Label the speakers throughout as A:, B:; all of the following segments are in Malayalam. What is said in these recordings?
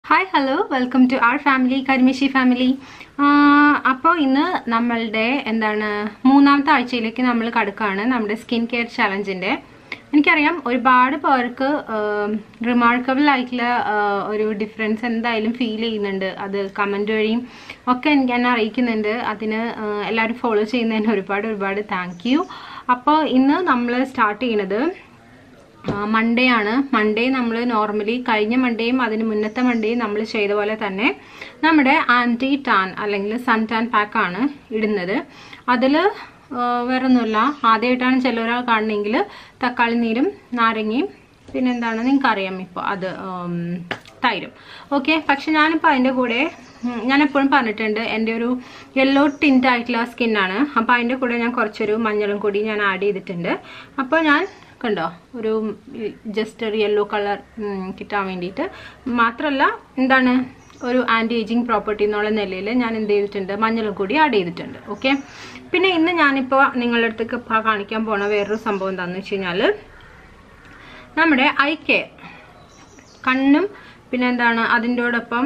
A: Hi hello welcome to our family കരിമിഷി ഫാമിലി അപ്പോൾ ഇന്ന് നമ്മളുടെ എന്താണ് മൂന്നാമത്തെ ആഴ്ചയിലേക്ക് നമ്മൾ കടക്കുകയാണ് നമ്മുടെ സ്കിൻ കെയർ ചലഞ്ചിൻ്റെ എനിക്കറിയാം ഒരുപാട് പേർക്ക് റിമാർക്കബിൾ ആയിട്ടുള്ള ആ, ഒരു ഡിഫറൻസ് എന്തായാലും ഫീൽ ചെയ്യുന്നുണ്ട് അത് കമൻറ്റ് വഴിയും ഒക്കെ എനിക്ക് എന്നെ അറിയിക്കുന്നുണ്ട് അതിന് ആ, എല്ലാവരും ഫോളോ ചെയ്യുന്നതിന് ഒരുപാട് ഒരുപാട് താങ്ക് യു അപ്പോൾ ഇന്ന് നമ്മൾ സ്റ്റാർട്ട് ചെയ്യണത് മൺഡേ ആണ് മൺഡേ നമ്മൾ നോർമലി കഴിഞ്ഞ മൺഡേയും അതിന് മുന്നത്തെ മൺഡേയും നമ്മൾ ചെയ്ത പോലെ തന്നെ നമ്മുടെ ആൻറ്റി ടാൻ അല്ലെങ്കിൽ സൺ ടാൻ പാക്കാണ് ഇടുന്നത് അതിൽ വേറെ ഒന്നുമില്ല ആദ്യമായിട്ടാണ് ചിലൊരാൾ കാണണമെങ്കിൽ തക്കാളി നീരും നാരങ്ങയും പിന്നെന്താണ് നിങ്ങൾക്ക് അറിയാം ഇപ്പോൾ അത് ഉം, തൈരും ഓക്കെ പക്ഷെ ഞാനിപ്പോൾ അതിൻ്റെ കൂടെ ഉം, ഞാൻ എപ്പോഴും പറഞ്ഞിട്ടുണ്ട് എൻ്റെ ഒരു യെല്ലോ ടിൻ്റ് ആയിട്ടുള്ള സ്കിന്നാണ് അപ്പോൾ അതിൻ്റെ കൂടെ ഞാൻ കുറച്ചൊരു മഞ്ഞളും കൂടി ഞാൻ ആഡ് ചെയ്തിട്ടുണ്ട് അപ്പോൾ ഞാൻ കണ്ടോ ഒരു ജസ്റ്റ് ഒരു യെല്ലോ കളർ കിട്ടാൻ വേണ്ടിയിട്ട് മാത്രമല്ല എന്താണ് ഒരു ആൻറ്റി ഏജിങ് പ്രോപ്പർട്ടി എന്നുള്ള നിലയിൽ ഞാൻ എന്ത് ചെയ്തിട്ടുണ്ട് മഞ്ഞളും കൂടി ആഡ് ചെയ്തിട്ടുണ്ട് ഓക്കെ പിന്നെ ഇന്ന് ഞാനിപ്പോൾ നിങ്ങളുടെ അടുത്തേക്ക് പ- കാണിക്കാൻ പോണ വേറൊരു സംഭവം എന്താണെന്ന് വെച്ച് കഴിഞ്ഞാൽ നമ്മുടെ ഐ കെയർ കണ്ണും പിന്നെ എന്താണ് അതിൻ്റോടൊപ്പം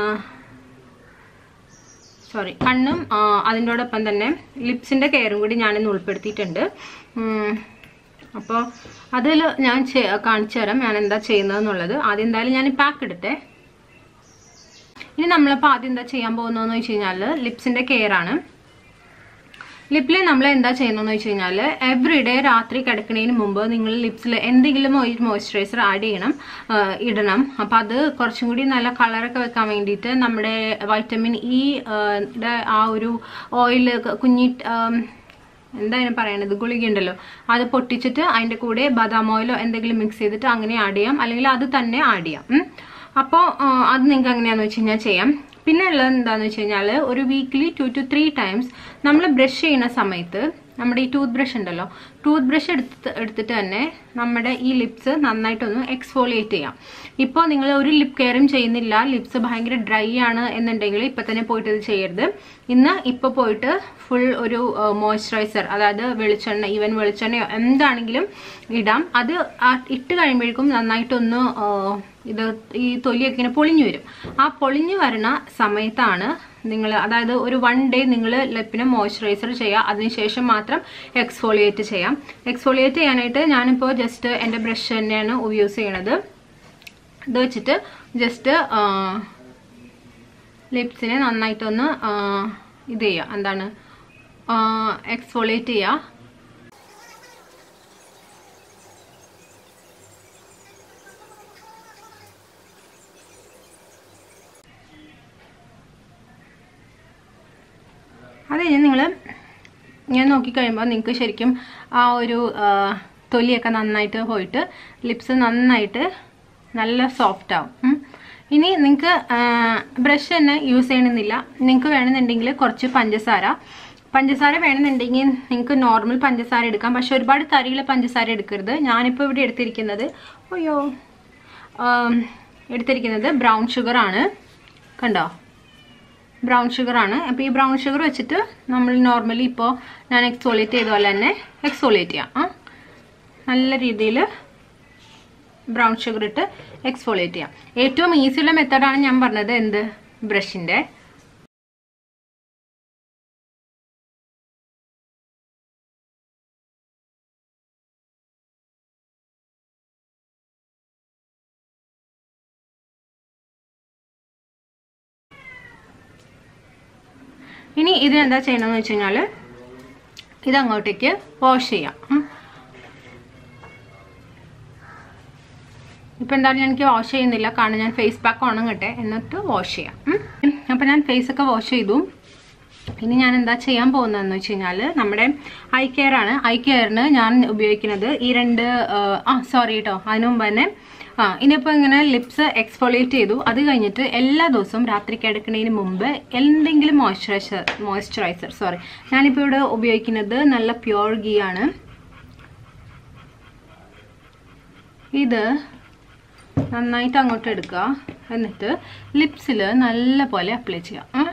A: സോറി കണ്ണും ആ, അതിൻ്റോടൊപ്പം തന്നെ ലിപ്സിൻ്റെ കെയറും കൂടി ഞാനിന്ന് ഉൾപ്പെടുത്തിയിട്ടുണ്ട് അപ്പോൾ അതിൽ ഞാൻ ചെ- കാണിച്ചു തരാം ഞാൻ എന്താ ചെയ്യുന്നതെന്നുള്ളത് ആദ്യം എന്തായാലും ഞാൻ പാക്ക് എടുത്തേ ഇനി നമ്മളിപ്പോൾ ആദ്യം എന്താ ചെയ്യാൻ പോകുന്നതെന്ന് വെച്ച് കഴിഞ്ഞാൽ ലിപ്സിൻ്റെ കെയർ ആണ് ലിപ്പിൽ നമ്മൾ എന്താ ചെയ്യുന്നതെന്ന് വെച്ച് കഴിഞ്ഞാൽ എവറി ഡേ രാത്രി കിടക്കുന്നതിന് മുമ്പ് നിങ്ങൾ ലിപ്സിൽ എന്തെങ്കിലും ഒരു മോയ്സ്ചറൈസർ ആഡ് ചെയ്യണം ആ, ഇടണം അപ്പം അത് കുറച്ചും കൂടി നല്ല കളറൊക്കെ വെക്കാൻ വേണ്ടിയിട്ട് നമ്മുടെ വൈറ്റമിൻ ഇ ആ ഒരു ഓയിൽ കുഞ്ഞി ആം, എന്താ അതിന് പറയണത് ഗുളിക ഉണ്ടല്ലോ അത് പൊട്ടിച്ചിട്ട് അതിൻ്റെ കൂടെ ബദാം ഓയിലോ എന്തെങ്കിലും മിക്സ് ചെയ്തിട്ട് അങ്ങനെ ആഡ് ചെയ്യാം അല്ലെങ്കിൽ അത് തന്നെ ആഡ് ചെയ്യാം ഉം. അപ്പോൾ അത് നിങ്ങൾക്ക് എങ്ങനെയാണെന്ന് വെച്ച് കഴിഞ്ഞാൽ ചെയ്യാം പിന്നെ ഉള്ളത് എന്താണെന്ന് വെച്ച് കഴിഞ്ഞാൽ ഒരു weekly two to three times നമ്മൾ ബ്രഷ് ചെയ്യുന്ന സമയത്ത് നമ്മുടെ ഈ ടൂത്ത് ബ്രഷ് ഉണ്ടല്ലോ ടൂത്ത് ബ്രഷ് എടുത്ത് എടുത്തിട്ട് തന്നെ നമ്മുടെ ഈ ലിപ്സ് നന്നായിട്ടൊന്ന് എക്സ്ഫോളിയേറ്റ് ചെയ്യാം ഇപ്പോൾ നിങ്ങൾ ഒരു ലിപ് കെയറും ചെയ്യുന്നില്ല ലിപ്സ് ഭയങ്കര ഡ്രൈ ആണ് എന്നുണ്ടെങ്കിൽ ഇപ്പം തന്നെ പോയിട്ട് ഇത് ചെയ്യരുത് ഇന്ന് ഇപ്പോൾ പോയിട്ട് ഫുൾ ഒരു മോയ്സ്ചറൈസർ അതായത് വെളിച്ചെണ്ണ ഈവൻ വെളിച്ചെണ്ണയോ എന്താണെങ്കിലും ഇടാം അത് ആ ഇട്ട് കഴിയുമ്പോഴേക്കും നന്നായിട്ടൊന്ന് ആ, ഇത് ഈ തൊലിയൊക്കെ ഇങ്ങനെ പൊളിഞ്ഞു വരും ആ പൊളിഞ്ഞു വരുന്ന സമയത്താണ് നിങ്ങൾ അതായത് ഒരു വൺ ഡേ നിങ്ങൾ ലിപ്പിന് മോയ്സ്ചറൈസർ ചെയ്യുക അതിനുശേഷം മാത്രം എക്സ്ഫോളിയേറ്റ് ചെയ്യാം എക്സ്ഫോളിയേറ്റ് ചെയ്യാനായിട്ട് ഞാനിപ്പോൾ ജസ്റ്റ് എൻ്റെ ബ്രഷ് തന്നെയാണ് യൂസ് ചെയ്യണത് ഇത് വെച്ചിട്ട് ജസ്റ്റ് ലിപ്സിനെ നന്നായിട്ടൊന്ന് ആ, ഇത് ചെയ്യുക എന്താണ് എക്സ്ഫോളിയേറ്റ് ചെയ്യുക അത് കഴിഞ്ഞ് നിങ്ങൾ ഇങ്ങനെ നോക്കിക്കഴിയുമ്പോൾ നിങ്ങൾക്ക് ശരിക്കും ആ ഒരു ആ, തൊലിയൊക്കെ നന്നായിട്ട് പോയിട്ട് ലിപ്സ് നന്നായിട്ട് നല്ല സോഫ്റ്റ് ആവും ഉം. ഇനി നിങ്ങൾക്ക് ബ്രഷ് തന്നെ യൂസ് ചെയ്യണമെന്നില്ല നിങ്ങൾക്ക് വേണമെന്നുണ്ടെങ്കിൽ കുറച്ച് പഞ്ചസാര പഞ്ചസാര വേണമെന്നുണ്ടെങ്കിൽ നിങ്ങൾക്ക് നോർമൽ പഞ്ചസാര എടുക്കാം പക്ഷെ ഒരുപാട് തരിയുള്ള പഞ്ചസാര എടുക്കരുത് ഞാനിപ്പോൾ ഇവിടെ എടുത്തിരിക്കുന്നത് അയ്യോ ആം, എടുത്തിരിക്കുന്നത് ബ്രൗൺ ഷുഗർ ആണ് കണ്ടോ ബ്രൗൺ ഷുഗർ ആണ് അപ്പോൾ ഈ ബ്രൗൺ ഷുഗർ വെച്ചിട്ട് നമ്മൾ നോർമലി ഇപ്പോൾ ഞാൻ എക്സോളിയേറ്റ് ചെയ്ത പോലെ തന്നെ എക്സോളിയേറ്റ് ചെയ്യാം ആ നല്ല രീതിയിൽ ബ്രൗൺ ഷുഗർ ഇട്ട് എക്സ്ഫോളിയേറ്റ് ചെയ്യാം ഏറ്റവും ഈസിയുള്ള മെത്തഡാണ് ഞാൻ പറഞ്ഞത് എന്ത് ബ്രഷിൻ്റെ ഇനി ഇതിനെന്താ ചെയ്യണമെന്ന് വെച്ച് കഴിഞ്ഞാൽ ഇതങ്ങോട്ടേക്ക് വാഷ് ചെയ്യാം ഉം. ഇപ്പം എന്തായാലും എനിക്ക് വാഷ് ചെയ്യുന്നില്ല കാരണം ഞാൻ ഫേസ് പാക്ക് ഉണങ്ങട്ടെ എന്നിട്ട് വാഷ് ചെയ്യാം ഉം. അപ്പം ഞാൻ ഫേസ് ഒക്കെ വാഷ് ചെയ്തു ഇനി ഞാൻ എന്താ ചെയ്യാൻ പോകുന്നതെന്ന് വെച്ച് കഴിഞ്ഞാൽ നമ്മുടെ ഐ കെയർ ആണ് ഐ കെയറിന് ഞാൻ ഉപയോഗിക്കുന്നത് ഈ രണ്ട് ആ, ആ സോറി കേട്ടോ അതിനു മുമ്പ് തന്നെ ആ ഇനിയിപ്പോൾ ഇങ്ങനെ ലിപ്സ് എക്സ്ഫോളിയേറ്റ് ചെയ്തു അത് കഴിഞ്ഞിട്ട് എല്ലാ ദിവസവും രാത്രി കിടക്കുന്നതിന് മുമ്പ് എന്തെങ്കിലും മോയ്സ്ചറൈസർ മോയ്സ്ചറൈസർ സോറി ഞാനിപ്പോൾ ഇവിടെ ഉപയോഗിക്കുന്നത് നല്ല പ്യുവർ ഗീ ആണ് ഇത് നന്നായിട്ട് അങ്ങോട്ട് എടുക്കുക എന്നിട്ട് ലിപ്സിൽ നല്ല പോലെ അപ്ലൈ ചെയ്യാം ആ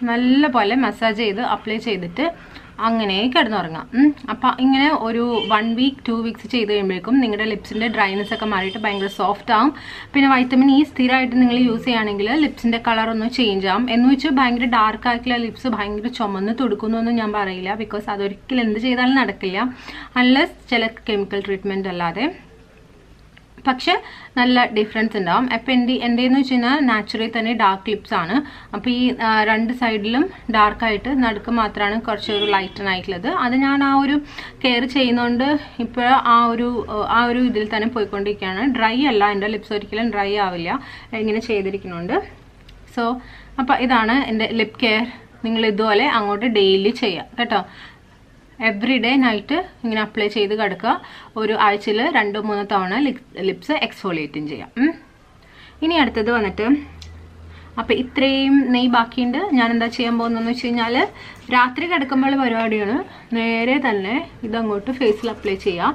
A: നല്ല പോലെ മസാജ് ചെയ്ത് അപ്ലൈ ചെയ്തിട്ട് അങ്ങനെ കിടന്നുറങ്ങാം ഉം. അപ്പം ഇങ്ങനെ ഒരു വൺ വീക്ക് ടു വീക്സ് ചെയ്ത് കഴിയുമ്പോഴേക്കും നിങ്ങളുടെ ലിപ്സിൻ്റെ ഡ്രൈനെസ് ഒക്കെ മാറിയിട്ട് ഭയങ്കര സോഫ്റ്റ് ആവും പിന്നെ വൈറ്റമിൻ ഇ സ്ഥിരമായിട്ട് നിങ്ങൾ യൂസ് ചെയ്യുകയാണെങ്കിൽ ലിപ്സിൻ്റെ കളർ ഒന്ന് ചേഞ്ച് ആവും എന്ന് വെച്ചാൽ ഭയങ്കര ഡാർക്ക് ആയിട്ടുള്ള ലിപ്സ് ഭയങ്കര ചുമന്ന് തുടുക്കുന്നൊന്നും ഞാൻ പറയില്ല ബിക്കോസ് അതൊരിക്കലും എന്ത് ചെയ്താലും നടക്കില്ല അൺലെസ് ചില കെമിക്കൽ ട്രീറ്റ്മെൻറ്റ് അല്ലാതെ പക്ഷെ നല്ല ഡിഫറൻസ് ഉണ്ടാവും അപ്പം എൻ്റെ എൻ്റെ എന്ന് വെച്ച് കഴിഞ്ഞാൽ നാച്ചുറലി തന്നെ ഡാർക്ക് ലിപ്സ് ആണ് അപ്പോൾ ഈ ആ, രണ്ട് സൈഡിലും ഡാർക്കായിട്ട് നടുക്ക് മാത്രമാണ് കുറച്ച് ഒരു ലൈറ്റൻ ആയിട്ടുള്ളത് അത് ഞാൻ ആ ഒരു കെയർ ചെയ്യുന്നതുകൊണ്ട് ഇപ്പോൾ ആ ഒരു ആ ഒരു ഇതിൽ തന്നെ പോയിക്കൊണ്ടിരിക്കുകയാണ് ഡ്രൈ അല്ല എൻ്റെ ലിപ്സ് ഒരിക്കലും ഡ്രൈ ആവില്ല ഇങ്ങനെ ചെയ്തിരിക്കുന്നുണ്ട് സോ അപ്പോൾ ഇതാണ് എൻ്റെ ലിപ് കെയർ നിങ്ങൾ ഇതുപോലെ അങ്ങോട്ട് ഡെയിലി ചെയ്യാം കേട്ടോ എവറി ഡേ നൈറ്റ് ഇങ്ങനെ അപ്ലൈ ചെയ്ത് കിടക്കുക ഒരു ആഴ്ചയിൽ രണ്ടോ മൂന്നോ തവണ ലിപ്സ് എക്സ്ഫോളിയേറ്റും ചെയ്യാം ഉം. ഇനി അടുത്തത് വന്നിട്ട് അപ്പം ഇത്രയും നെയ് ബാക്കിയുണ്ട് ഞാൻ എന്താ ചെയ്യാൻ പോകുന്നതെന്ന് വെച്ച് കഴിഞ്ഞാൽ രാത്രി കിടക്കുമ്പോൾ പരിപാടിയാണ് നേരെ തന്നെ ഇതങ്ങോട്ട് ഫേസിൽ അപ്ലൈ ചെയ്യാം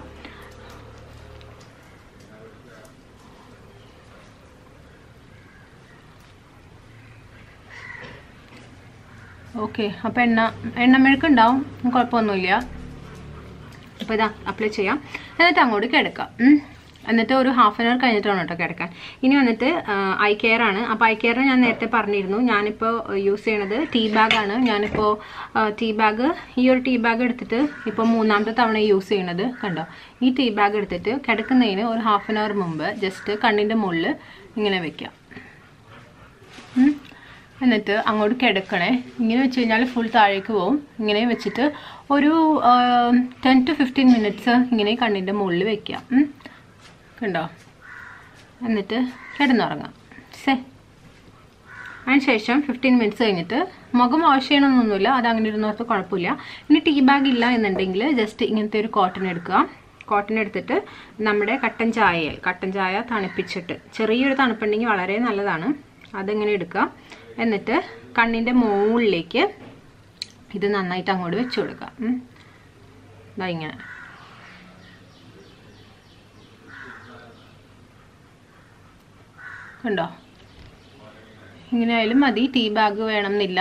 A: ഓക്കെ അപ്പോൾ എണ്ണ എണ്ണമെഴുക്കുണ്ടാവും കുഴപ്പമൊന്നുമില്ല അപ്പോൾ ഇതാ അപ്ലൈ ചെയ്യാം എന്നിട്ട് അങ്ങോട്ട് കിടക്കാം ഉം. എന്നിട്ട് ഒരു ഹാഫ് ആൻ അവർ കഴിഞ്ഞിട്ടാണ് കേട്ടോ കിടക്കാൻ ഇനി വന്നിട്ട് ഐ കെയർ ആണ് അപ്പോൾ ഐ കെയർ ഞാൻ നേരത്തെ പറഞ്ഞിരുന്നു ഞാനിപ്പോൾ യൂസ് ചെയ്യണത് ടീ ബാഗാണ് ഞാനിപ്പോൾ ടീ ബാഗ് ഈ ഒരു ടീ ബാഗ് എടുത്തിട്ട് ഇപ്പോൾ മൂന്നാമത്തെ തവണ യൂസ് ചെയ്യണത് കണ്ടോ ഈ ടീ ബാഗ് എടുത്തിട്ട് കിടക്കുന്നതിന് ഒരു ഹാഫ് ആൻ അവർ മുമ്പ് ജസ്റ്റ് കണ്ണിൻ്റെ മുകളിൽ ഇങ്ങനെ വെക്കാം ഉം. എന്നിട്ട് അങ്ങോട്ട് കിടക്കണേ ഇങ്ങനെ വെച്ച് കഴിഞ്ഞാൽ ഫുൾ താഴേക്ക് പോകും ഇങ്ങനെ വെച്ചിട്ട് ഒരു ടെൻ ടു ഫിഫ്റ്റീൻ മിനിറ്റ്സ് ഇങ്ങനെ കണ്ണിൻ്റെ മുകളിൽ വെക്കാം ഉം. കണ്ടോ എന്നിട്ട് കിടന്നുറങ്ങാം സേ അതിനുശേഷം ഫിഫ്റ്റീൻ മിനിറ്റ്സ് കഴിഞ്ഞിട്ട് മുഖം വാഷ് ചെയ്യണമെന്നൊന്നുമില്ല അത് അങ്ങനെ ഇരുന്നോർത്ത് കുഴപ്പമില്ല ഇനി ടീ ബാഗ് ഇല്ല എന്നുണ്ടെങ്കിൽ ജസ്റ്റ് ഇങ്ങനത്തെ ഒരു കോട്ടൺ എടുക്കുക കോട്ടൺ എടുത്തിട്ട് നമ്മുടെ കട്ടൻ ചായ കട്ടൻ ചായ തണുപ്പിച്ചിട്ട് ചെറിയൊരു തണുപ്പുണ്ടെങ്കിൽ വളരെ നല്ലതാണ് അതിങ്ങനെ എടുക്കുക എന്നിട്ട് കണ്ണിൻ്റെ മുകളിലേക്ക് ഇത് നന്നായിട്ട് അങ്ങോട്ട് വെച്ച് കൊടുക്കുക ഉം. ദാ ഇങ്ങനെ കണ്ടോ ഇങ്ങനെ ആയാലും മതി ടീ ബാഗ് വേണമെന്നില്ല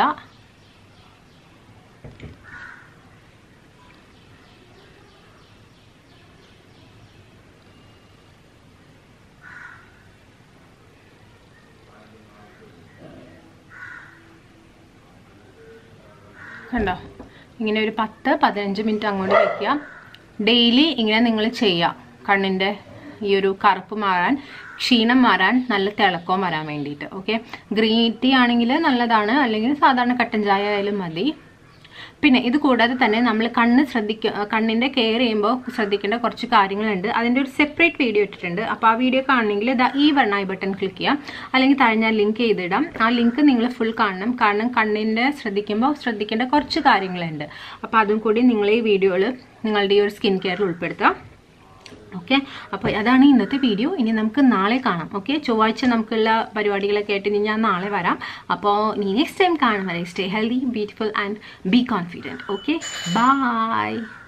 A: കണ്ടോ ഇങ്ങനെ ഒരു പത്ത് പതിനഞ്ച് മിനിറ്റ് അങ്ങോട്ട് വെക്കുക ഡെയിലി ഇങ്ങനെ നിങ്ങൾ ചെയ്യുക കണ്ണിൻ്റെ ഈ ഒരു കറുപ്പ് മാറാൻ ക്ഷീണം മാറാൻ നല്ല തിളക്കവും വരാൻ വേണ്ടിയിട്ട് ഓക്കെ ഗ്രീൻ ടീ ആണെങ്കിൽ നല്ലതാണ് അല്ലെങ്കിൽ സാധാരണ കട്ടൻ ചായ ആയാലും മതി പിന്നെ ഇത് കൂടാതെ തന്നെ നമ്മൾ കണ്ണ് ശ്രദ്ധിക്കുക കണ്ണിൻ്റെ കെയർ ചെയ്യുമ്പോൾ ശ്രദ്ധിക്കേണ്ട കുറച്ച് കാര്യങ്ങളുണ്ട് അതിൻ്റെ ഒരു സെപ്പറേറ്റ് വീഡിയോ ഇട്ടിട്ടുണ്ട് അപ്പോൾ ആ വീഡിയോ കാണണമെങ്കിൽ ഇതാ ഈ വൺ ഐ ബട്ടൺ ക്ലിക്ക് ചെയ്യാം അല്ലെങ്കിൽ താഴെ ഞാൻ ലിങ്ക് ചെയ്തിടാം ആ ലിങ്ക് നിങ്ങൾ ഫുൾ കാണണം കാരണം കണ്ണിൻ്റെ ശ്രദ്ധിക്കുമ്പോൾ ശ്രദ്ധിക്കേണ്ട കുറച്ച് കാര്യങ്ങളുണ്ട് അപ്പോൾ അതും കൂടി നിങ്ങൾ ഈ വീഡിയോയിൽ നിങ്ങളുടെ ഈ ഒരു സ്കിൻ കെയറിൽ ഉൾപ്പെടുത്താം ഓക്കെ അപ്പോൾ അതാണ് ഇന്നത്തെ വീഡിയോ ഇനി നമുക്ക് നാളെ കാണാം ഓക്കെ ചൊവ്വാഴ്ച നമുക്കുള്ള പരിപാടികളൊക്കെ ആയിട്ട് ഇനി ഞാൻ നാളെ വരാം അപ്പോൾ ഇനി നെക്സ്റ്റ് ടൈം കാണും വരെ stay healthy beautiful and be confident okay by